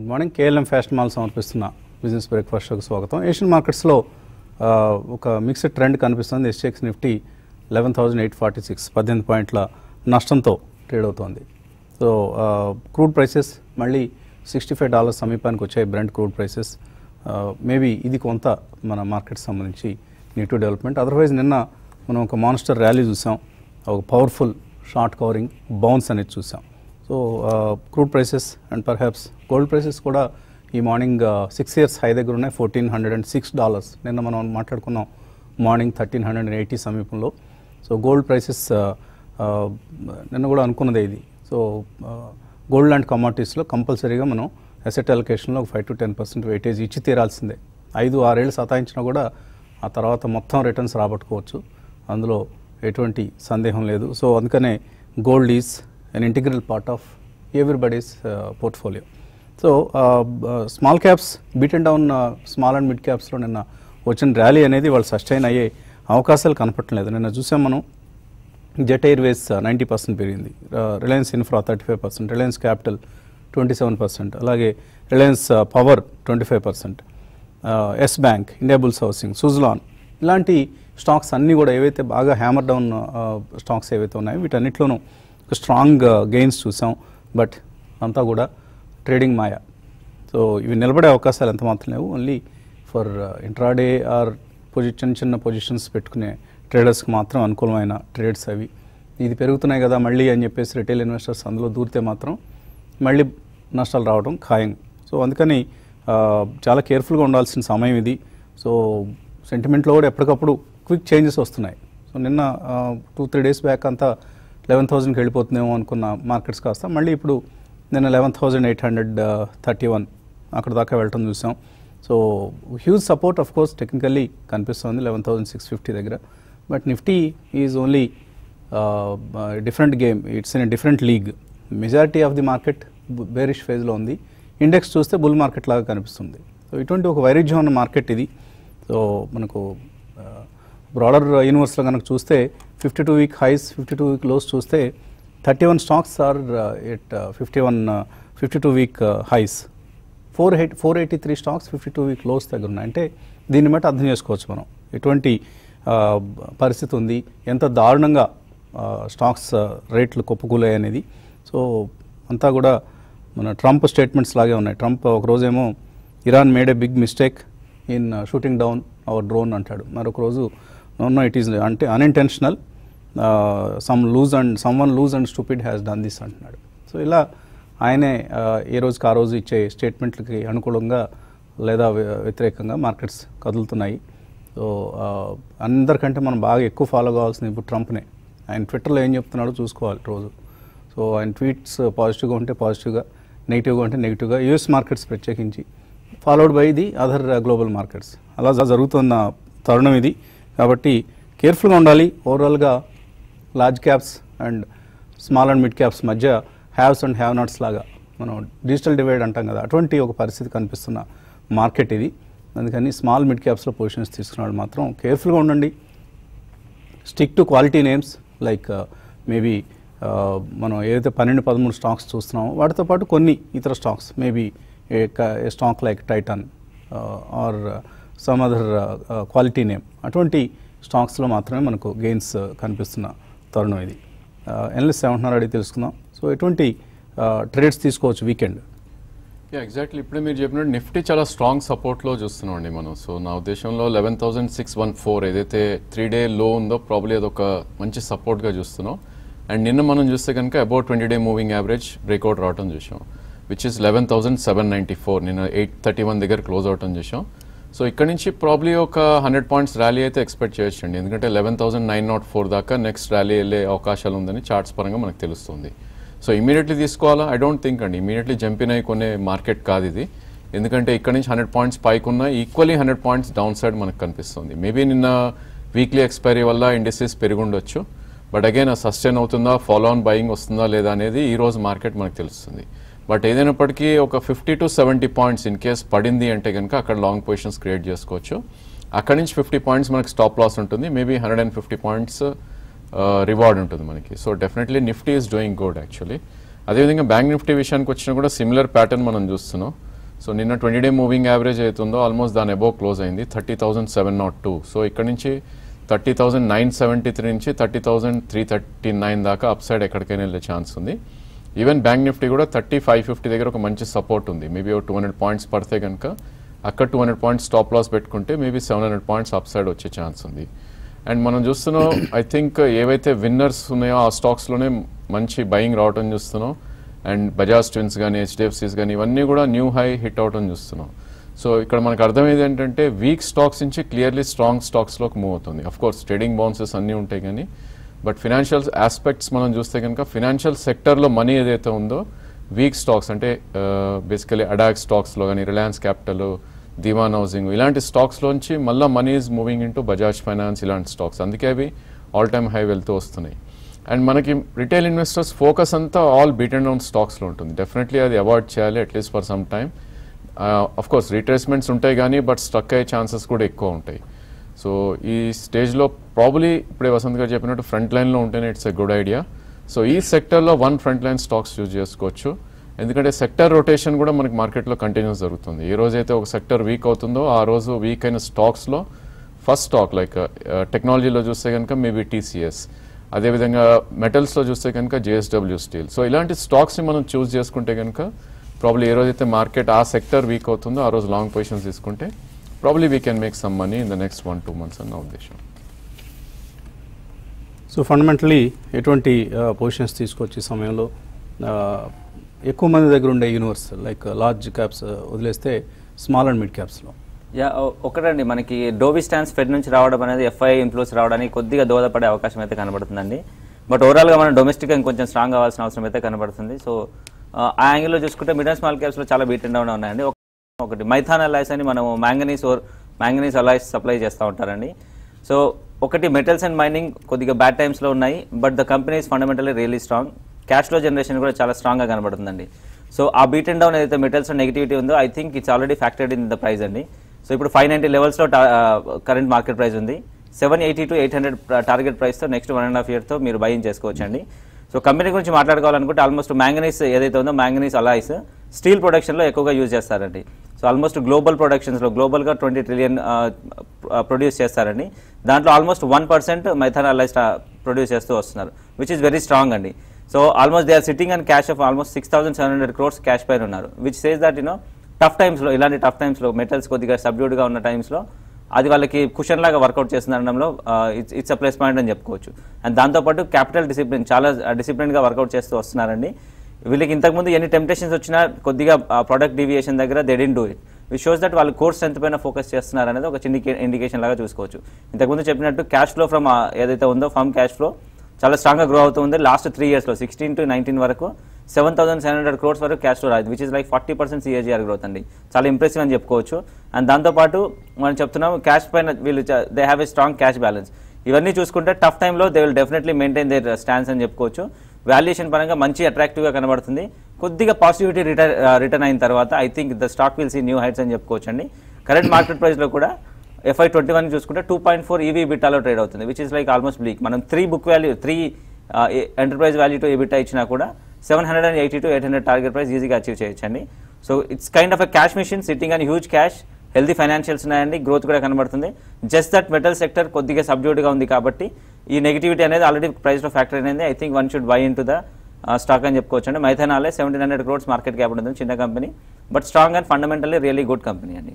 Morning KLM fashion mall సమర్పిస్తున్న business breakfast షోకి స్వాగతం ఏషియన్ మార్కెట్స్లో ఆ, ఒక మిక్స్డ్ ట్రెండ్ కనిపిస్తుంది ఎస్టెక్స్ Nifty eleven thousand eight forty six పద్దెనిమిది పాయింట్ల నష్టంతో ట్రేడ్ అవుతోంది సో క్రూడ్ ప్రైసెస్ మళ్ళీ సిక్స్టీ ఫైవ్ డాలర్స్ సమీపానికి వచ్చాయి బ్రెండ్ క్రూడ్ ప్రైసెస్ మేబీ ఇది కొంత మన మార్కెట్ సంబంధించి నెగిటివ్ డెవలప్మెంట్ అదర్వైజ్ నిన్న మనం ఒక మాన్స్టర్ ర్యాలీ చూసాం ఒక పవర్ఫుల్ షార్ట్ కవరింగ్ బౌన్స్ అనేది చూసాం so crude prices and perhaps gold prices కూడా ఈ మార్నింగ్ సిక్స్ ఇయర్స్ హై దగ్గర ఉన్నాయి fourteen hundred and six dollars నిన్న మనం మాట్లాడుకున్నాం morning thirteen hundred and eighty సమీపంలో సో గోల్డ్ ప్రైసెస్ నిన్న కూడా అనుకున్నదే ఇది సో గోల్డ్ అండ్ కమాడిటీస్లో కంపల్సరీగా మనం అసెట్ అలొకేషన్లో five to ten percent weightage ఇచ్చి తీరాల్సిందే ఐదు ఆరేళ్ళు సతాయించినా కూడా ఆ తర్వాత మొత్తం రిటర్న్స్ రాబట్టుకోవచ్చు అందులో ఎటువంటి సందేహం లేదు సో అందుకనే gold is an integral part of everybody's portfolio so small caps beaten down small and mid క్యాప్స్లో నిన్న వచ్చిన ర్యాలీ అనేది వాళ్ళు సస్టైన్ అయ్యే అవకాశాలు కనపడలేదు నిన్న చూసాం మనం జెట్ ఎయిర్వేస్ నైంటీ పర్సెంట్ పెరిగింది Reliance Infra thirty five percent Reliance Capital twenty seven percent అలాగే Reliance power twenty five percent Yes Bank Indiabulls housing Suzlon ఇలాంటి స్టాక్స్ అన్నీ కూడా ఏవైతే బాగా హ్యామర్ డౌన్ స్టాక్స్ ఏవైతే ఉన్నాయో వీటన్నిటిలోనూ ఒక స్ట్రాంగ్ గెయిన్స్ చూసాం బట్ అంతా కూడా ట్రేడింగ్ మాయా సో ఇవి నిలబడే అవకాశాలు ఎంత మాత్రం లేవు ఓన్లీ ఫర్ ఇంట్రాడే ఆర్ పొజి చిన్న చిన్న పొజిషన్స్ పెట్టుకునే ట్రేడర్స్కి మాత్రం అనుకూలమైన ట్రేడ్స్ అవి ఇది పెరుగుతున్నాయి కదా మళ్ళీ అని చెప్పేసి రిటైల్ ఇన్వెస్టర్స్ అందులో దూరితే మాత్రం మళ్ళీ నష్టాలు రావడం ఖాయం సో అందుకని ఆ, చాలా కేర్ఫుల్గా ఉండాల్సిన సమయం ఇది సో సెంటిమెంట్లో కూడా ఎప్పటికప్పుడు క్విక్ చేంజెస్ వస్తున్నాయి సో నిన్న టూ త్రీ డేస్ బ్యాక్ అంతా లెవెన్ థౌజండ్కి వెళ్ళిపోతుందేమో అనుకున్న మార్కెట్స్ కాస్త మళ్ళీ ఇప్పుడు నిన్న eleven thousand eight hundred thirty one అక్కడ దాకా వెళ్ళటం చూసాం so huge support of course technically కనిపిస్తుంది లెవెన్ థౌజండ్ సిక్స్ ఫిఫ్టీ దగ్గర but Nifty is only different game it's in different league majority of the market bearish ఫేజ్లో ఉంది index చూస్తే bull market లాగా కనిపిస్తుంది సో ఇటువంటి ఒక వైరుధ్యం ఉన్న మార్కెట్ ఇది సో మనకు బ్రాడర్ యూనివర్స్లో కనుక చూస్తే fifty two week highs fifty two week lows చూస్తే thirty one stocks are at fifty one fifty two week highs four eight four eighty three stocks fifty two week lows దగ్గర ఉన్నాయి అంటే దీన్ని బట్టి అర్థం చేసుకోవచ్చు మనం ఎటువంటి ఆ, పరిస్థితి ఉంది ఎంత దారుణంగా ఆ, స్టాక్స్ ఆ, రేట్లు కుప్పకూలాయి అనేది సో అంతా కూడా మన ట్రంప్ స్టేట్మెంట్స్ లాగే ఉన్నాయి ట్రంప్ ఒక రోజేమో Iran made a big mistake in shooting down our drone అంటాడు మరొక రోజు నో ఇట్ ఈస్ అంటే unintentional some loose and some one loose and stupid has done this అంటున్నాడు సో ఇలా ఆయనే ఆ, ఏ రోజుకి ఆ రోజు ఇచ్చే స్టేట్మెంట్లకి అనుకూలంగా లేదా వ్య- వ్యతిరేకంగా మార్కెట్స్ కదులుతున్నాయి సో ఆ, అందరికంటే మనం బాగా ఎక్కువ ఫాలో కావాల్సింది ఇప్పుడు ట్రంప్నే ఆయన ట్విట్టర్లో ఏం చెప్తున్నాడో చూసుకోవాలి రోజు సో ఆయన ట్వీట్స్ పాజిటివ్గా ఉంటే పాజిటివ్గా నెగిటివ్గా ఉంటే నెగిటివ్గా యూఎస్ మార్కెట్స్ ప్రత్యేకించి followed by the other global markets అలా జ- జరుగుతున్న తరుణం ఇది కాబట్టి కేర్ఫుల్గా ఉండాలి ఓవరాల్గా large caps and small and mid caps మధ్య హ్యావ్స్ అండ్ హ్యావ్ నాట్స్ లాగా మనం డిజిటల్ డివైడ్ అంటాం కదా అటువంటి ఒక పరిస్థితి కనిపిస్తున్న మార్కెట్ ఇది అందుకని స్మాల్ మిడ్ క్యాప్స్లో పొజిషన్స్ తీసుకున్న వాళ్ళు మాత్రం కేర్ఫుల్గా ఉండండి stick to quality names like maybe మనం ఏదైతే పన్నెండు పదమూడు స్టాక్స్ చూస్తున్నామో వాటితో పాటు కొన్ని ఇతర stocks maybe a stock like Titan or some other quality name అటువంటి స్టాక్స్లో మాత్రమే మనకు గెయిన్స్ కనిపిస్తున్న తరుణం ఇది ఎన్ఎస్ ఏమంటున్నారు అడిగి తెలుసుకుందాం సో ఎటువంటి ట్రేడ్స్ తీసుకోవచ్చు వీకెండ్ యా ఎగ్జాక్ట్లీ ఇప్పుడే మీరు చెప్పినట్టు నిఫ్టీ చాలా స్ట్రాంగ్ సపోర్ట్లో చూస్తున్నాం అండి మనం సో నా ఉద్దేశంలో eleven thousand six one four ఏదైతే త్రీ డే లో ఉందో ప్రాబ్లీ అదొక మంచి సపోర్ట్గా చూస్తున్నాం అండ్ నిన్న మనం చూస్తే కనుక about twenty day moving average breakout రావటం చూసాం which is eleven thousand seven ninety four నిన్న ఎయిట్ థర్టీ వన్ దగ్గర క్లోజ్ అవటం చూసాం సో ఇక్కడ నుంచి ప్రాబ్లీ ఒక హండ్రెడ్ పాయింట్స్ ర్యాలీ అయితే ఎక్స్పెక్ట్ చేయొచ్చు అండి ఎందుకంటే eleven thousand nine naught four దాకా నెక్స్ట్ ర్యాలీ వెళ్ళే అవకాశాలు ఉందని చార్ట్స్ పరంగా మనకు తెలుస్తుంది సో ఇమీడియట్లీ తీసుకోవాలా ఐ డోంట్ థింక్ అండి ఇమీడియట్లీ జంపిన్ అయి కొనే మార్కెట్ కాదు ఇది ఎందుకంటే ఇక్కడ నుంచి హండ్రెడ్ పాయింట్స్ పైకి ఉన్న equally hundred points down side మనకు కనిపిస్తుంది మేబీ నిన్న వీక్లీ ఎక్స్పైరీ వల్ల ఇండస్ట్రీస్ పెరుగుండొచ్చు బట్ అగైన్ సస్టైన్ అవుతుందా ఫాలో ఆన్ బయింగ్ వస్తుందా లేదా అనేది ఈ రోజు మార్కెట్ మనకు తెలుస్తుంది బట్ ఏదైనప్పటికీ ఒక fifty to seventy points in case పడింది అంటే కనుక అక్కడ లాంగ్ పొజిషన్స్ క్రియేట్ చేసుకోవచ్చు అక్కడ నుంచి ఫిఫ్టీ పాయింట్స్ మనకి స్టాప్ లాస్ ఉంటుంది maybe hundred and fifty points reward ఉంటుంది మనకి so definitely Nifty is doing good actually అదేవిధంగా బ్యాంక్ నిఫ్టీ విషయానికి వచ్చినా కూడా సిమిలర్ ప్యాటర్న్ మనం చూస్తున్నాం సో నిన్న ట్వంటీ డే మూవింగ్ యావరేజ్ అవుతుందో ఆల్మోస్ట్ దాని అబోవ్ క్లోజ్ అయింది thirty thousand seven naught two so ఇక్కడ నుంచి thirty thousand nine seventy three నుంచి thirty thousand three thirty nine దాకా అప్ సైడ్ ఎక్కడికైనా వెళ్ళే ఛాన్స్ ఉంది ఈవెన్ బ్యాంక్ నిఫ్టీ కూడా థర్టీ ఫైవ్ ఫిఫ్టీ దగ్గర ఒక మంచి సపోర్ట్ ఉంది మేబీ ఒక టూ హండ్రెడ్ పాయింట్స్ పడితే కనుక అక్కడ two hundred points stop loss పెట్టుకుంటే maybe seven hundred points up side వచ్చే ఛాన్స్ ఉంది అండ్ మనం చూస్తున్నాం ఐ థింక్ ఏవైతే విన్నర్స్ ఉన్నాయో ఆ స్టాక్స్లోనే మంచి బయింగ్ రావటం చూస్తున్నాం అండ్ బజాజ్ ట్విన్స్ కానీ హెచ్డిఎఫ్సిస్ కానీ ఇవన్నీ కూడా న్యూ హై హిట్ అవటం చూస్తున్నాం సో ఇక్కడ మనకు అర్థమయ్యేది ఏంటంటే వీక్ స్టాక్స్ నుంచి క్లియర్లీ స్ట్రాంగ్ స్టాక్స్లోకి మూవ్ అవుతుంది అఫ్ కోర్స్ ట్రేడింగ్ బౌన్సెస్ అన్నీ ఉంటాయి కానీ బట్ ఫినాన్షియల్ ఆస్పెక్ట్స్ మనం చూస్తే కనుక ఫినాన్షియల్ సెక్టర్లో మనీ ఏదైతే ఉందో వీక్ స్టాక్స్ అంటే బేసికలీ అడాక్ స్టాక్స్లో కానీ రిలయన్స్ క్యాపిటల్ దివాన్ హౌసింగ్ ఇలాంటి స్టాక్స్లోంచి మళ్ళీ money is moving into Bajaj finance ఇలాంటి స్టాక్స్ అందుకే అవి ఆల్ టైమ్ హై వెళ్తూ వస్తున్నాయి అండ్ మనకి రిటైల్ ఇన్వెస్టర్స్ ఫోకస్ అంతా ఆల్ బీట్ అండ్ డౌన్ స్టాక్స్లో ఉంటుంది డెఫినెట్లీ అది అవాయిడ్ చేయాలి at least for some time of course retracements ఉంటాయి కానీ బట్ స్ట్రక్ అయ్యే ఛాన్సెస్ కూడా ఎక్కువ ఉంటాయి సో ఈ స్టేజ్లో ప్రాబ్లీ ఇప్పుడే వసంత్ గారు చెప్పినట్టు ఫ్రంట్ లైన్లో ఉంటేనే it's a good idea so ఈ సెక్టర్లో one front line stocks use చేసుకోవచ్చు ఎందుకంటే సెక్టర్ రొటేషన్ కూడా మనకి మార్కెట్లో కంటిన్యూస్ జరుగుతుంది ఏ రోజైతే ఒక సెక్టర్ వీక్ అవుతుందో ఆ రోజు వీక్ అయిన స్టాక్స్లో ఫస్ట్ స్టాక్ లైక్ టెక్నాలజీలో చూస్తే కనుక మేబీ టీసీఎస్ అదేవిధంగా మెటల్స్లో చూస్తే కనుక జేఎస్డబ్ల్యూ స్టీల్ సో ఇలాంటి స్టాక్స్ని మనం చూస్ చేసుకుంటే కనుక ప్రాబ్లీ ఏ రోజైతే మార్కెట్ ఆ సెక్టర్ వీక్ అవుతుందో ఆ రోజు లాంగ్ పొజిషన్స్ తీసుకుంటే probably we can make some money in the next one two months అన్న ఉద్దేశం సో ఫండమెంటలీ ఎటువంటి పొజిషన్స్ తీసుకొచ్చే సమయంలో ఆ, ఎక్కువ మంది దగ్గర ఉండే యూనివర్స్ లైక్ లార్జ్ క్యాప్స్ వదిలేస్తే స్మాల్ అండ్ మిడ్ క్యాప్స్లో యా ఒ- ఒకటండి మనకి డోబీ స్టాన్స్ ఫెడ్ నుంచి రావడం అనేది ఎఫ్ఐ ఇన్ఫ్లూస్ రావడానికి కొద్దిగా దోహదపడే అవకాశం అయితే కనబడుతుందండి బట్ ఓవరాల్గా మనం డొమెస్టిక్ ఇంకొంచెం స్ట్రాంగ్ అవ్వాల్సిన అవసరం అయితే కనబడుతుంది సో ఆ ఆ యాంగిల్లో చూసుకుంటే మిడ్ అండ్ స్మాల్ క్యాప్స్లో చాలా బీట్ అండ్ డౌన్ ఉన్నాయండి ఒక- ఒకటి మైథాన్ అలాయ్స్ అని మనము manganese ore manganese alloys supply చేస్తూ ఉంటారండి సో ఒకటి మెటల్స్ అండ్ మైనింగ్ కొద్దిగా బ్యాడ్ టైమ్స్లో ఉన్నాయి but the company is fundamentally really strong cash flow generation కూడా చాలా స్ట్రాంగ్గా కనబడుతుందండి సో ఆ బీట్ అండ్ డౌన్ ఏదైతే మెటల్స్ నెగిటివిటీ ఉందో I think it's already factored in the price అండి సో ఇప్పుడు ఫైవ్ నైంటీ లెవెల్స్లో కరెంట్ మార్కెట్ ప్రైస్ ఉంది seven eighty to eight hundred target ప్రైస్తో నెక్స్ట్ వన్ అండ్ హాఫ్ ఇయర్తో మీరు బయింగ్ చేసుకోవచ్చు అండి సో కంపెనీ గురించి మాట్లాడుకోవాలనుకుంటే ఆల్మోస్ట్ మ్యాంగనీస్ ఏదైతే ఉందో మ్యాంగనీస్ అలాయిస్ స్టీల్ ప్రొడక్షన్లో ఎక్కువగా యూజ్ చేస్తారండి సో ఆల్మోస్ట్ గ్లోబల్ ప్రొడక్షన్స్లో గ్లోబల్గా ట్వంటీ ట్రిలియన్ ప్రొడ్యూస్ చేస్తారండి దాంట్లో almost one percent Maithan alloys produce చేస్తూ వస్తున్నారు విచ్ ఇస్ వెరీ స్ట్రాంగ్ అండి so almost they are sitting and cash of almost six thousand seven hundred crores cash పైన ఉన్నారు which says that you know tough టైమ్స్లో ఇలాంటి tough టైమ్స్లో మెటల్స్ కొద్దిగా సబ్డ్యూడ్గా ఉన్న టైమ్స్లో అది వాళ్ళకి కుషన్ లాగా వర్కౌట్ చేస్తుంది అనడంలో it's it's a plus point అని చెప్పుకోవచ్చు అండ్ దాంతోపాటు క్యాపిటల్ డిసిప్లిన్ చాలా డిసిప్లిన్గా వర్కౌట్ చేస్తూ వస్తున్నారండి వీళ్ళకి ఇంతకుముందు ఎన్ని టెంప్టేషన్స్ వచ్చినా కొద్దిగా ప్రొడక్ట్ డీవియేషన్ దగ్గర they don't do it which shows that వాళ్ళు కోర్స్ స్ట్రెంత్ పైన ఫోకస్ చేస్తున్నారు అనేది ఒక చిన్న ఇండికేషన్ లాగా చూసుకోవచ్చు ఇంతకుముందు చెప్పినట్టు క్యాష్ ఫ్లో ఫ్రమ్ ఏదైతే ఉందో ఫామ్ క్యాష్ ఫ్లో చాలా స్ట్రాంగ్గా గ్రో అవుతుంది లాస్ట్ త్రీ ఇయర్స్లో సిక్స్టీన్ టు నైన్టీన్ వరకు seven thousand seven hundred crores వరకు క్యాష్ ఫ్లో రాదు which is like forty percent CAGR growth అండి చాలా ఇంప్రెసివ్ అని చెప్పుకోవచ్చు అండ్ దాంతోపాటు మనం చెప్తున్నాం క్యాష్ పైన వీళ్ళు they have a strong cash balance ఇవన్నీ చూసుకుంటే టఫ్ టైంలో they will definitely maintain their stands అని చెప్పుకోవచ్చు వాల్యుయేషన్ పరంగా మంచి అట్రాక్టివ్గా కనబడుతుంది కొద్దిగా పాజిటివిటీ రిటర్న్ రిటర్న్ అయిన తర్వాత I think the stock will see new heights అని చెప్పుకోవచ్చు అండి కరెంట్ మార్కెట్ ప్రైస్లో కూడా ఎఫ్ఐ ట్వంటీ వన్ చూసుకుంటే టూ పాయింట్ ఫోర్ ఈవీ బిటాలో ట్రేడ్ అవుతుంది which is like almost bleak మనం three book value three enterprise value to EBITDA ఇచ్చినా కూడా seven hundred and eighty to eight hundred target price ఈజీగా achieve చేయొచ్చండి so it's kind of a cash machine sitting and huge cash healthy financials ఉన్నాయండి growth కూడా కనబడుతుంది just that metal sector కొద్దిగా సబ్డ్యూడ్గా ఉంది కాబట్టి ఈ నెగిటివిటీ అనేది ఆల్రెడీ ప్రైస్లో ఫ్యాక్టర్ అనేది I think one should buy into the stock అని చెప్పుకోవచ్చు అండి మైథానాలే seventeen hundred crores market cap ఉంటుంది చిన్న company but strong and fundamentally really good company అండి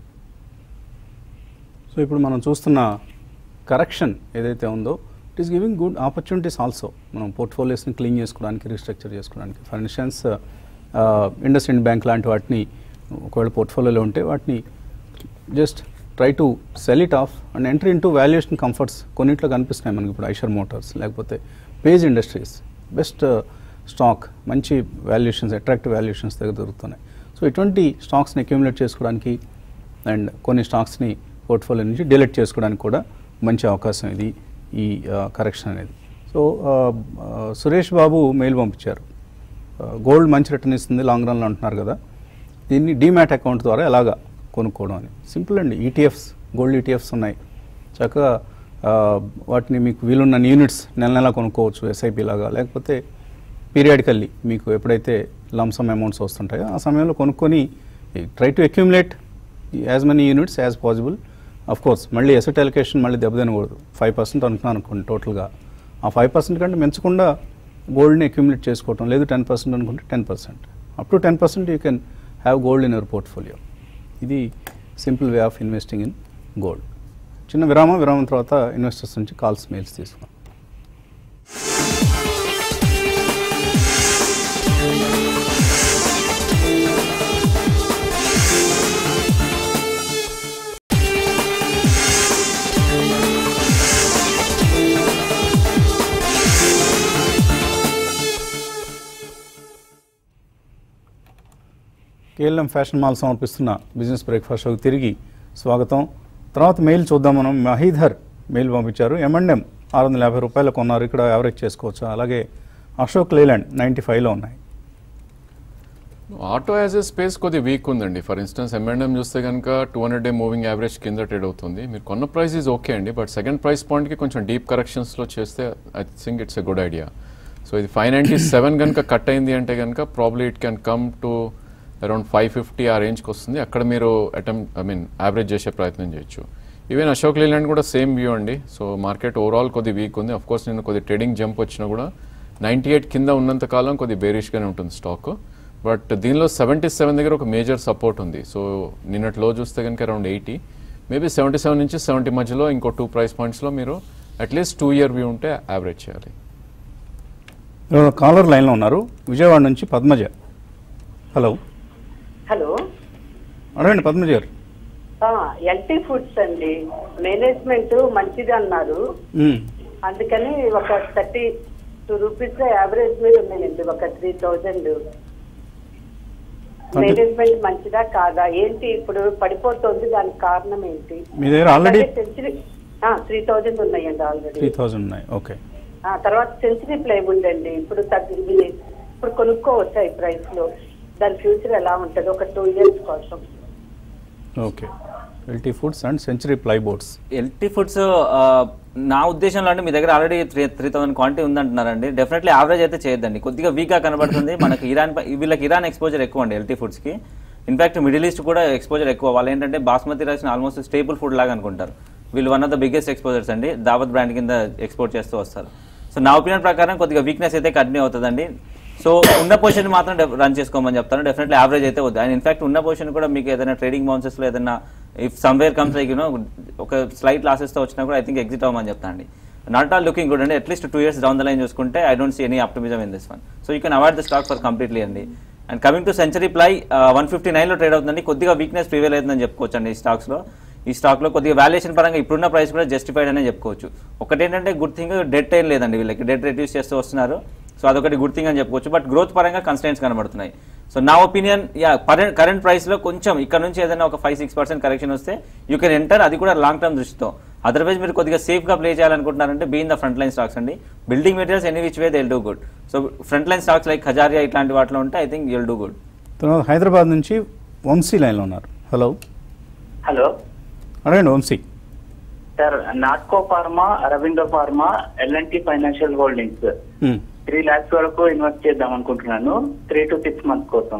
సో ఇప్పుడు మనం చూస్తున్న కరెక్షన్ ఏదైతే ఉందో it is giving good opportunities also మనం పోర్ట్ఫోలియోస్ని క్లీన్ చేసుకోవడానికి రీస్ట్రక్చర్ చేసుకోవడానికి for instance IndusInd Bank లాంటి వాటిని ఒకవేళ పోర్ట్ఫోలియోలో ఉంటే వాటిని just try to sell it off and entry into valuation comforts కొన్నిట్లో కనిపిస్తున్నాయి మనకి ఇప్పుడు ఐషర్ మోటార్స్ లేకపోతే పేజ్ ఇండస్ట్రీస్ బెస్ట్ స్టాక్ మంచి వాల్యుయేషన్స్ అట్రాక్టివ్ వాల్యుయేషన్స్ దగ్గర దొరుకుతున్నాయి సో ఇటువంటి స్టాక్స్ని అక్యూములేట్ చేసుకోవడానికి అండ్ కొన్ని స్టాక్స్ని పోర్ట్ఫోలియో నుంచి డిలీట్ చేసుకోవడానికి కూడా మంచి అవకాశం ఇది ఈ కరెక్షన్ అనేది సో ఆ, ఆ, సురేష్ బాబు మెయిల్ పంపించారు గోల్డ్ మంచి రిటర్న్ ఇస్తుంది లాంగ్ రన్లో అంటున్నారు కదా దీన్ని డీమ్యాట్ అకౌంట్ ద్వారా ఎలాగా కొనుక్కోవడం అని సింపుల్ అండి ఈటీఎఫ్స్ గోల్డ్ ఈటీఎఫ్స్ ఉన్నాయి చక్కగా ఆ, వాటిని మీకు వీలున్న యూనిట్స్ నెల నెల కొనుక్కోవచ్చు ఎస్ఐపి లాగా లేకపోతే పీరియాడికల్లీ మీకు ఎప్పుడైతే లంసమ్ అమౌంట్స్ వస్తుంటాయో ఆ సమయంలో కొనుక్కొని try to accumulate as many units as possible of course మళ్ళీ ఎసెట్ అలొకేషన్ మళ్ళీ దెబ్బతినకూడదు ఫైవ్ పర్సెంట్ అనుకున్నాను అనుకోండి టోటల్గా ఆ ఫైవ్ పర్సెంట్ కంటే పెంచకుండా గోల్డ్ని అక్యూములేట్ చేసుకోవటం లేదు టెన్ పర్సెంట్ అనుకుంటే ten percent up to ten percent you can have gold in your portfolio ఇది simple way of investing in gold చిన్న విరామం విరామం తర్వాత ఇన్వెస్టర్స్ నుంచి కాల్స్ మెయిల్స్ తీసుకున్నాం కేఎల్ఎం ఫ్యాషన్ మాల్ సమర్పిస్తున్న బిజినెస్ బ్రేక్ఫాస్ట్ షోకి తిరిగి స్వాగతం తర్వాత మెయిల్ చూద్దాం మనం మహీధర్ మెయిల్ పంపించారు ఎంఎండ్ఎం ఆరు వందల యాభై రూపాయలు కొన్నారు ఇక్కడ యావరేజ్ చేసుకోవచ్చు అలాగే అశోక్ లేలాండ్ నైంటీ ఫైవ్లో ఉన్నాయి ఆటో యాజ్ ఏ స్పేస్ కొద్ది వీక్ ఉందండి ఫర్ ఇన్స్టెన్స్ ఎంఎండ్ఎం చూస్తే కనుక two hundred day moving average కింద ట్రేడ్ అవుతుంది మీరు కొన్న ప్రైస్ ఈజ్ ఓకే అండి బట్ సెకండ్ ప్రైస్ పాయింట్కి కొంచెం డీప్ కరెక్షన్స్లో చేస్తే I think it's a good idea so ఇది ఫైవ్ నైంటీ సెవెన్ కనుక కట్ అయింది అంటే కనుక probably it can come to around five fifty ఆ రేంజ్కి వస్తుంది అక్కడ మీరు అటెంప్ట్ ఐ మీన్ యావరేజ్ చేసే ప్రయత్నం చేయొచ్చు ఈవెన్ అశోక్ లేలాండ్ కూడా సేమ్ వ్యూ అండి సో మార్కెట్ ఓవరాల్ కొద్ది వీక్ ఉంది అఫ్ కోర్స్ నేను కొద్ది ట్రేడింగ్ జంప్ వచ్చినా కూడా నైంటీ ఎయిట్ కింద ఉన్నంత కాలం కొద్ది బేరిష్గానే ఉంటుంది స్టాక్ బట్ దీనిలో సెవెంటీ సెవెన్ దగ్గర ఒక మేజర్ సపోర్ట్ ఉంది సో నిన్నటి లో చూస్తే కనుక around eighty maybe seventy seven నుంచి సెవెంటీ మధ్యలో ఇంకో టూ ప్రైస్ పాయింట్స్లో మీరు అట్లీస్ట్ టూ ఇయర్ వ్యూ ఉంటే యావరేజ్ చేయాలి ఎవరో కాలర్ లైన్లో ఉన్నారు విజయవాడ నుంచి పద్మజ హలో హలో అడగండి పద్మజ గారు ఎల్టీ ఫుడ్స్ అండి మేనేజ్మెంట్ మంచిది అన్నారు మ్మ్. అందుకని ఒక థర్టీ టూ రూపీస్ యావరేజ్ మీద ఉన్నాయండి ఒక త్రీ థౌజండ్ మేనేజ్మెంట్ మంచిదా కాదా ఏంటి ఇప్పుడు పడిపోతుంది దానికి కారణం ఏంటి మీ దగ్గర ఆల్రెడీ సెంచరీ త్రీ థౌజండ్ ఉన్నాయండి ఆల్రెడీ త్రీ థౌజండ్ ఉన్నాయి ఓకే తర్వాత సెంచరీ ప్లైవుడ్ అండి ఇప్పుడు తగ్గింది ఇప్పుడు కొనుక్కోవచ్చా ఈ ప్రైస్ లో దాని ఫ్యూచర్ ఎలా ఉంటది ఒక టూ ఇయర్స్ కోసం okay LT Foods and Century Plyboards LT Foods నా ఉద్దేశంలో అంటే మీ దగ్గర already three three thousand quantity ఉందంటున్నారండి డెఫినెట్లీ యావరేజ్ అయితే చేయొద్దండి కొద్దిగా వీక్గా కనబడుతుంది మనకి ఇరాన్ పై- వీళ్ళకి ఇరాన్ ఎక్స్పోజర్ ఎక్కువ అండి ఎల్టీ ఫుడ్స్కి ఇన్ఫాక్ట్ మిడిల్ ఈస్ట్ కూడా ఎక్స్పోజర్ ఎక్కువ వాళ్ళు ఏంటంటే basmati rice almost stable food లాగా అనుకుంటారు వీళ్ళు one of the biggest exposures అండి దావత్ బ్రాండ్ కింద ఎక్స్పోర్ట్ చేస్తూ వస్తారు సో నా ఒపీనియన్ ప్రకారం కొద్దిగా వీక్నెస్ అయితే కంటిన్యూ అవుతుందండి సో ఉన్న పొజిషన్ మాత్రం రన్ చేసుకోమని చెప్తాను డెఫినెట్లీ యావరేజ్ అయితే వద్దు అండ్ ఇన్ఫాక్ట్ ఉన్న పొజిషన్ కూడా మీకు ఏదైనా ట్రేడింగ్ బౌన్సెస్లో ఏదైనా if somewhere comes like you know ఒక స్లైట్ లాసెస్తో వచ్చినా కూడా ఐ థింక్ ఎగ్జిట్ అవ్వమని చెప్తాను అండి నాట్ ఆల్ లుకింగ్ గుడ్ అండి at least two years down the line చూసుకుంటే I don't see any optimism in this one so you can avoid the stock for completely అండి and coming to Century Ply one fifty నైన్లో trade అవుతుందండి కొద్దిగా weakness prevail అవుతుందని చెప్పుకోవచ్చు అండి ఈ స్టాక్స్లో ఈ స్టాక్లో కొద్దిగా వాల్యుయేషన్ పరంగా ఇప్పుడున్న ప్రైస్ కూడా జస్టిఫైడ్ అనే చెప్పుకోవచ్చు ఒకటేంటంటే గుడ్ థింగ్ డెట్ ఏం లేదండి వీళ్ళకి డెట్ రెడ్యూస్ చేస్తూ వస్తున్నారు సో అదొకటి గుడ్ థింగ్ అని చెప్పుకోవచ్చు బట్ గ్రోత్ పరంగా కన్స్టెంట్స్ కనబడుతున్నాయి సో నా ఒపీనియన్ యా కరెంట్ ప్రైస్లో కొంచెం ఇక్కడ నుంచి ఏదైనా ఒక ఫైవ్ సిక్స్ పర్సెంట్ కరెక్షన్ వస్తే యూ కెన్ ఎంటర్ అది కూడా లాంగ్ టర్మ్ దృష్టితో అదర్వైజ్ మీరు కొద్దిగా సేఫ్గా ప్లే చేయాలనుకుంటున్నారంటే been the front line stocks అండి building materials any which way they do good so front line stocks like Kajaria ఇట్లాంటి వాటిలో ఉంటే I think you'll do good తర్వాత హైదరాబాద్ నుంచి వంశీ లైన్లో ఉన్నారు హలో హలో అడగండి Vamshi sir Natco pharma Aurobindo pharma L and T financial holdings hmm. Three lakhs వరకు ఇన్వెస్ట్ చేద్దాం అనుకుంటున్నాను త్రీ టు సిక్స్ మంత్స్ కోసం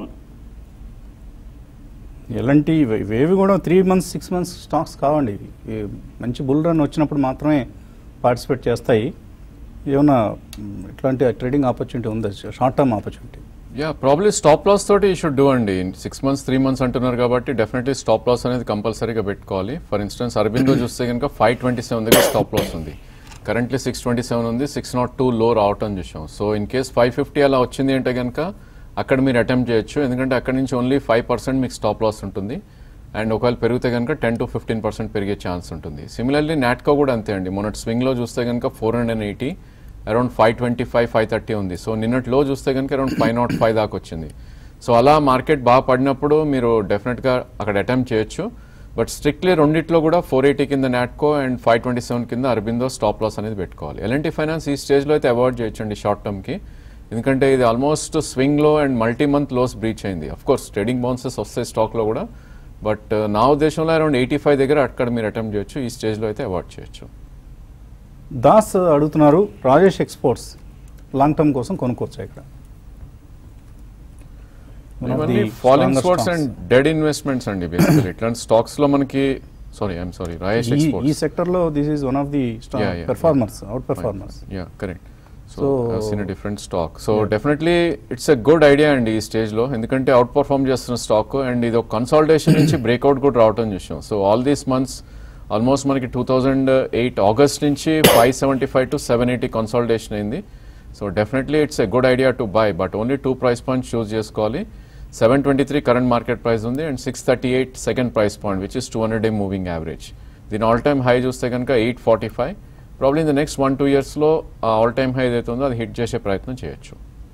ఎలాంటి ఇవి- ఇవేవి కూడా three months six months stocks కావండి ఇవి ఇవి మంచి బుల్ రన్ వచ్చినప్పుడు మాత్రమే పార్టిసిపేట్ చేస్తాయి ఏమన్నా మ్, ఇట్లాంటి ట్రేడింగ్ ఆపర్చునిటీ ఉందా short term opportunity yeah probably stop loss తోటి ఈ షుడ్ డూ అండి సిక్స్ మంత్స్ త్రీ మంత్స్ అంటున్నారు కాబట్టి డెఫినెట్లీ స్టాప్ లాస్ అనేది కంపల్సరీగా పెట్టుకోవాలి ఫర్ ఇన్స్టెన్స్ అరబిందో చూస్తే కనుక ఫైవ్ ట్వంటీ సెవెన్ దగ్గర స్టాప్ లాస్ ఉంది కరెంట్లీ సిక్స్ ట్వంటీ సెవెన్ ఉంది సిక్స్ నాట్ టూ లో రావటం చూసాం so in case five fifty అలా వచ్చింది అంటే కనుక అక్కడ మీరు అటెంప్ట్ చేయొచ్చు ఎందుకంటే అక్కడ నుంచి ఓన్లీ ఫైవ్ పర్సెంట్ మీకు స్టాప్ లాస్ ఉంటుంది అండ్ ఒకవేళ పెరిగితే కనుక టెన్ టు ఫిఫ్టీన్ పర్సెంట్ పెరిగే ఛాన్స్ ఉంటుంది సిమిలర్లీ నాట్కో కూడా అంతే అండి మొన్నటి స్వింగ్లో చూస్తే కనుక four hundred and eighty around five twenty five five thirty ఉంది సో నిన్నట్లో చూస్తే కనుక అరౌండ్ ఫైవ్ నాట్ ఫైవ్ దాకా వచ్చింది సో అలా మార్కెట్ బాగా పడినప్పుడు మీరు డెఫినెట్గా అక్కడ అటెంప్ట్ చేయొచ్చు బట్ స్ట్రిక్ట్లీ రెండిట్లో కూడా ఫోర్ ఎయిటీ కింద Natco and five twenty seven కింద అరబిందో స్టాప్ లాస్ అనేది పెట్టుకోవాలి ఎలాంటి ఫైనాన్స్ ఈ స్టేజ్లో అయితే అవాయిడ్ చేయొచ్చండి షార్ట్ టర్మ్కి ఎందుకంటే ఇది ఆల్మోస్ట్ స్వింగ్లో and multi month lows breach అయింది అఫ్ కోర్స్ ట్రేడింగ్ బౌన్సెస్ వస్తాయి స్టాక్లో కూడా బట్ నా ఉద్దేశంలో అరౌండ్ ఎయిటీ ఫైవ్ దగ్గర అక్కడ మీరు అటెంప్ట్ చేయొచ్చు ఈ స్టేజ్లో అయితే అవాయిడ్ చేయొచ్చు దాస్ అడుగుతున్నారు రాజేష్ ఎక్స్పోర్ట్స్ లాంగ్ టర్మ్ కోసం కొనుక్కోవచ్చా ఇక్కడ One of ఇవన్నీ the falling stronger sports stocks. And dead investments అండి బేసికలీ ఇట్లాంటి స్టాక్స్ లో మనకి సారీ ఐఎమ్ సారీ రాయేష్ ఈ ఈ ఎక్స్పోర్ట్స్ సెక్టర్లో this is one of the Yeah, yeah, performers out performers yeah correct so So- seen different stock so definitely it's a good idea అండి ఈ stage లో ఎందుకంటే అవుట్ పర్ఫార్మ్ చేస్తున్న స్టాక్ అండ్ ఇది ఒక కన్సాలిడేషన్ నుంచి బ్రేక్అవుట్ కూడా రావటం చూసాం so all these months almost మనకి టూ థౌజండ్ ఎయిట్ ఆగస్ట్ నుంచి five seventy five to seven eighty consolidation అయింది so definitely it's a good idea to buy but only two price points choose చేసుకోవాలి seven twenty three current market price ఉంది and six thirty eight second price point which is two hundred day moving average దీని all time high చూస్తే కనుక eight forty five probably in the next one two ఇయర్స్లో ఆ all time high ఏదైతే ఉందో అది hit చేసే ప్రయత్నం చేయొచ్చు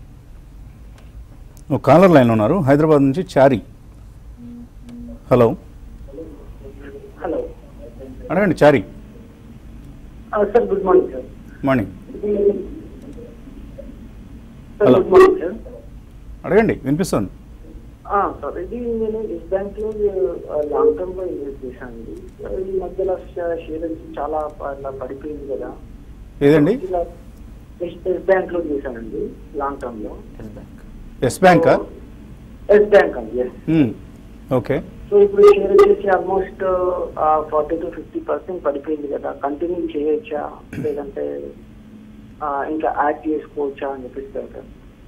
ఒక కాలర్ లైన్లో ఉన్నారు హైదరాబాద్ నుంచి చారి హలో హలో అడగండి Chari sir good morning sir morning sir Hello. Good morning sir అడగండి వినిపిస్తుంది సార్ ఇది నేను ఎస్ బ్యాంక్ లో లాంగ్ టర్మ్ లో ఇన్వెస్ట్ చేశాను అండి ఈ మధ్యలో షేర్ చాలా ఇట్లా పడిపోయింది కదా ఏదండి ఇలా ఎస్ ఎస్ బ్యాంక్ లో చేశానండి లాంగ్ టర్మ్ లో ఎస్ బ్యాంకా ఎస్ బ్యాంక్ అండి ఎస్ ఓకే సో ఇప్పుడు షేర్ వచ్చేసి almost forty to fifty percent పడిపోయింది కదా కంటిన్యూ చేయొచ్చా లేదంటే ఆ, ఇంకా యాడ్ చేసుకోవచ్చా అని చెప్పేసి సార్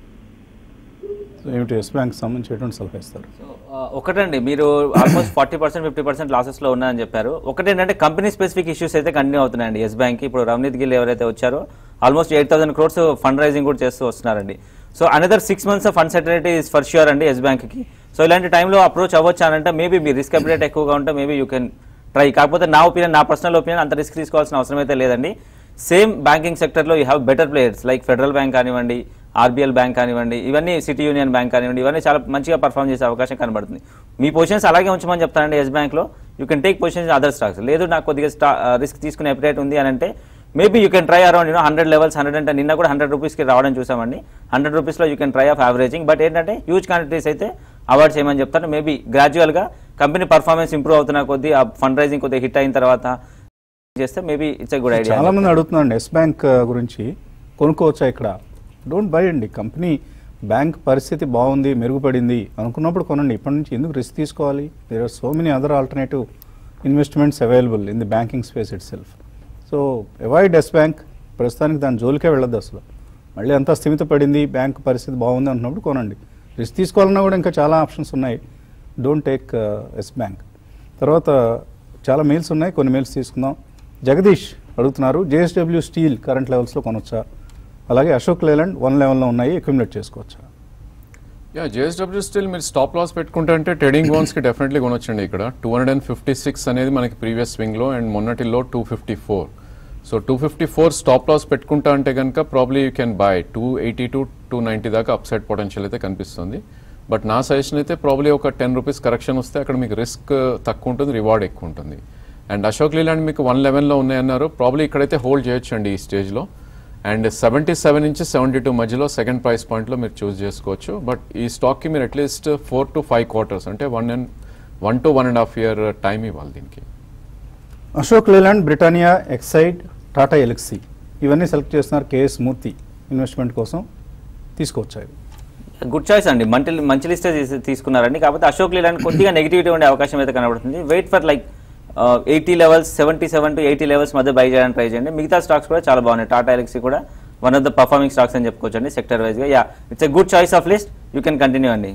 ఏమిటి ఎస్ బ్యాంక్ సంబంధించి ఎటువంటి సలహా ఇస్తారు సో, ఆ, ఒకటండి మీరు almost forty percent fifty percent లాసెస్లో ఉన్నారని చెప్పారు ఒకటేంటంటే కంపెనీ స్పెసిఫిక్ ఇష్యూస్ అయితే కంటిన్యూ అవుతున్నాయండి ఎస్ బ్యాంక్ ఇప్పుడు రవనీత్ గిల్ ఎవరైతే వచ్చారో almost eight thousand crores fund raising కూడా చేస్తూ వస్తున్నారండి so another six months of uncertainty is for sure అండి ఎస్ బ్యాంక్కి సో ఇలాంటి టైంలో అప్రోచ్ అవ్వచ్చు అని అంటే మేబీ మీ రిస్క్ అబిలిటీ ఎక్కువగా ఉంటే మేబీ యూ కెన్ ట్రై కాకపోతే నా ఒపీనియన్ నా పర్సనల్ ఒపీనియన్ అంత రిస్క్ తీసుకోవాల్సిన అవసరం అయితే లేదండి సేమ్ బ్యాంకింగ్ సెక్టర్లో you have better players like Federal Bank కానివ్వండి ఆర్బీఎల్ బ్యాంక్ కానివ్వండి ఇవన్నీ సిటీ యూనియన్ బ్యాంక్ కానివ్వండి ఇవన్నీ చాలా మంచిగా పర్ఫామ్ చేసే అవకాశం కనబడుతుంది మీ పొజిషన్స్ అలాగే ఉంచమని చెప్తానండి ఎస్ బ్యాంక్లో you can take positions other stocks లేదు నాకు కొద్దిగా స్టా రిస్క్ తీసుకునే అప్డేట్ ఉంది అని అంటే maybe you can try around you know hundred levels hundred అంటే నిన్న కూడా హండ్రెడ్ రూపీస్కి రావడం చూసామండి హండ్రెడ్ రూపీస్లో you can try of averaging but ఏంటంటే హ్యూజ్ క్వాంటిటీస్ అయితే అవాయిడ్ చేయమని చెప్తాను మేబీ గ్రాడ్యువల్గా కంపెనీ పర్ఫార్మెన్స్ ఇంప్రూవ్ అవుతున్న కొద్దీ ఆ ఫండ్ రైజింగ్ కొద్దిగా హిట్ అయిన తర్వాత చేస్తే maybe it's a good idea చాలా మంది అడుగుతున్నారండి ఎస్ బ్యాంక్ ఆ, గురించి కొనుక్కోవచ్చా ఇక్కడ డోంట్ బై అండి కంపెనీ బ్యాంక్ పరిస్థితి బాగుంది మెరుగుపడింది అనుకున్నప్పుడు కొనండి ఇప్పటి నుంచి ఎందుకు రిస్క్ తీసుకోవాలి there are so many other alternative investments available in the banking space itself so avoid Yes Bank ప్రస్తుతానికి దాని జోలికే వెళ్ళొద్దు అసలు మళ్ళీ అంతా స్థిమితపడింది బ్యాంక్ పరిస్థితి బాగుంది అంటున్నప్పుడు కొనండి రిస్క్ తీసుకోవాలన్నా కూడా ఇంకా చాలా ఆప్షన్స్ ఉన్నాయి డోంట్ టేక్ ఎస్ బ్యాంక్ తర్వాత చాలా మెయిల్స్ ఉన్నాయి కొన్ని మెయిల్స్ తీసుకుందాం జగదీష్ అడుగుతున్నారు జేఎస్డబ్ల్యూ స్టీల్ కరెంట్ లెవెల్స్లో కొనొచ్చా అలాగే అశోక్ లేలాండ్ వన్ లెవెల్లో ఉన్నాయి అక్యుమిలేట్ చేసుకోవచ్చా యా జేఎస్డబ్ల్యూ స్టిల్ మీరు స్టాప్ లాస్ పెట్టుకుంటే అంటే ట్రేడింగ్ బాండ్స్కి డెఫినెట్లీ కొనొచ్చండి ఇక్కడ two hundred and fifty six అనేది మనకి ప్రీవియస్ స్వింగ్లో అండ్ మొన్నటిలో two fifty four so two fifty four stop loss పెట్టుకుంటా అంటే కనుక probably you can buy two eighty to two ninety దాకా అప్సైడ్ పొటెన్షియల్ అయితే కనిపిస్తుంది బట్ నా సజెషన్ అయితే ప్రాబ్లీ ఒక టెన్ రూపీస్ కరెక్షన్ వస్తే అక్కడ మీకు రిస్క్ తక్కువ ఉంటుంది రివార్డ్ ఎక్కువ ఉంటుంది అండ్ అశోక్ లీలాండ్ మీకు వన్ లెవెన్లో ఉన్నాయన్నారు ప్రాబ్లీ ఇక్కడైతే హోల్డ్ చేయొచ్చు అండి ఈ స్టేజ్లో అండ్ సెవెంటీ సెవెన్ నుంచి సెవెంటీ టూ మధ్యలో సెకండ్ ప్రైస్ పాయింట్లో మీరు చూస్ చేసుకోవచ్చు బట్ ఈ స్టాక్కి మీరు at least four to five quarters అంటే one and one to one and half year time ఇవ్వాలి దీనికి Ashok Leyland Britannia Exide Tata Elxsi ఇవన్నీ సెలెక్ట్ చేస్తున్నారు కేఎస్ మూర్తి ఇన్వెస్ట్మెంట్ కోసం తీసుకోవచ్చా ఇది గుడ్ చాయిస్ అండి మంచి మంచి లిస్టే తీసు- తీసుకున్నారండి కాకపోతే అశోక్ లేలాండ్ కొద్దిగా నెగిటివిటీ ఉండే అవకాశం అయితే కనబడుతుంది wait for like eighty levels seventy seven to eighty levels మధ్య బై చేయడానికి ట్రై చేయండి మిగతా స్టాక్స్ కూడా చాలా బాగున్నాయి టాటా ఎలక్సీ కూడా one of the performing stocks అని చెప్పుకోవచ్చు అండి సెక్టర్ వైజ్గా yeah it's a good choice of list you can continue అండి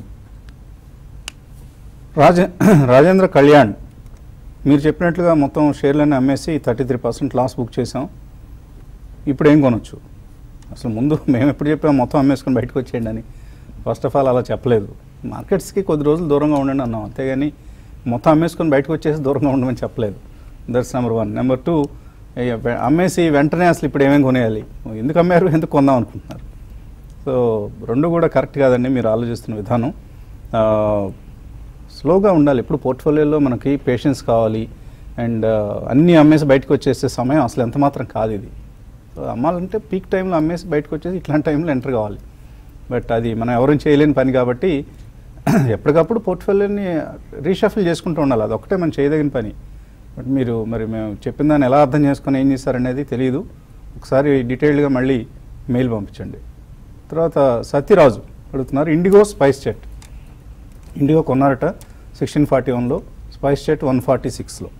రాజే రాజేంద్ర కళ్యాణ్ మీరు చెప్పినట్లుగా మొత్తం షేర్లన్నీ అమ్మేసి thirty three percent loss book చేసాం ఇప్పుడు ఏం కొనొచ్చు అసలు ముందు మేము ఎప్పుడు చెప్పాం మొత్తం అమ్మేసుకొని బయటకు వచ్చేయండి అని ఫస్ట్ ఆఫ్ ఆల్ అలా చెప్పలేదు మార్కెట్స్కి కొద్ది రోజులు దూరంగా ఉండండి అన్నాం అంతేగాని మొత్తం అమ్మేసుకొని బయటకు వచ్చేసి దూరంగా ఉండమని చెప్పలేదు that's number one number two అమ్మేసి వెంటనే అసలు ఇప్పుడు ఏమేమి కొనేయాలి ఎందుకు అమ్మారు ఎందుకు కొందాం అనుకుంటున్నారు సో రెండు కూడా కరెక్ట్ కాదండి మీరు ఆలోచిస్తున్న విధానం ఆ, స్లోగా ఉండాలి ఇప్పుడు పోర్ట్ఫోలియోలో మనకి పేషెన్స్ కావాలి అండ్ అన్నీ అమ్మేసి బయటకు వచ్చేసే సమయం అసలు ఎంత మాత్రం కాదు ఇది సో అమ్మాలంటే పీక్ టైంలో అమ్మేసి బయటకు వచ్చేసి ఇట్లాంటి టైంలో ఎంటర్ కావాలి బట్ అది మనం ఎవరూ చేయలేని పని కాబట్టి ఎప్పటికప్పుడు పోర్ట్ఫోలియోని రీషఫిల్ చేసుకుంటూ ఉండాలి అది ఒకటే మనం చేయదగిన పని బట్ మీరు మరి మేము చెప్పిన దాన్ని ఎలా అర్థం చేసుకొని ఏం చేస్తారనేది తెలియదు ఒకసారి డీటెయిల్డ్గా మళ్ళీ మెయిల్ పంపించండి తర్వాత సత్యరాజు అడుగుతున్నారు ఇండిగో స్పైస్ చెట్ ఇండిగో కొన్నారట సిక్స్టీన్ ఫార్టీ వన్లో స్పైస్ జెట్ వన్ ఫార్టీ సిక్స్లో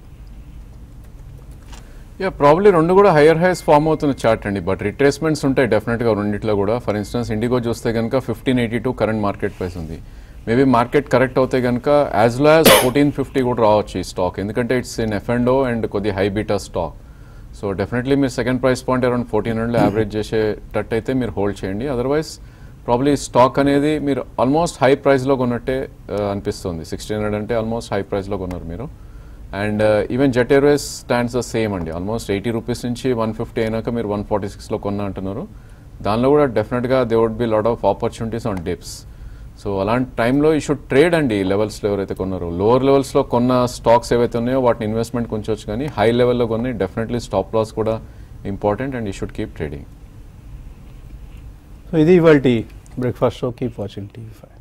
యా ప్రాబ్లీ రెండు కూడా హైయర్ హైస్ ఫామ్ అవుతున్న చార్ట్ అండి బట్ రిట్రేస్మెంట్స్ ఉంటాయి డెఫినెట్గా రెండిట్లో కూడా ఫర్ ఇన్స్టెన్స్ ఇండిగో చూస్తే కనుక fifteen eighty two current market price ఉంది మేబీ మార్కెట్ కరెక్ట్ అవుతే కనుక as low as fourteen fifty కూడా రావచ్చు ఈ స్టాక్ ఎందుకంటే it's in F and and కొద్ది high beta stock so definitely మీరు second price point around fourteen hundred average చేసేటట్టు అయితే మీరు హోల్డ్ చేయండి అదర్వైజ్ ప్రాబ్లీ స్టాక్ అనేది మీరు ఆల్మోస్ట్ హై ప్రైస్లో కొన్నట్టే ఆ, అనిపిస్తుంది సిక్స్టీన్ హండ్రెడ్ అంటే ఆల్మోస్ట్ హై ప్రైస్లో కొన్నారు మీరు and even Jet Airways stands same అండి ఆల్మోస్ట్ ఎయిటీ రూపీస్ నుంచి వన్ ఫిఫ్టీ అయినాక మీరు వన్ ఫార్టీ సిక్స్లో కొన్నా అంటున్నారు దానిలో కూడా డెఫినెట్గా they would be lot of opportunities on dips so అలాంటి టైంలో ఈ షుడ్ ట్రేడ్ అండి ఈ లెవెల్స్లో ఎవరైతే కొన్నారో లోవర్ లెవెల్స్లో కొన్న స్టాక్స్ ఏవైతే ఉన్నాయో వాటిని ఇన్వెస్ట్మెంట్ కొంచెం కానీ హై లెవెల్లో కొన్ని డెఫినెట్లీ స్టాప్ లాస్ కూడా ఇంపార్టెంట్ అండ్ ఈ షుడ్ కీప్ ట్రేడింగ్ సో ఇది ఇవాళ breakfast show keep watching TV five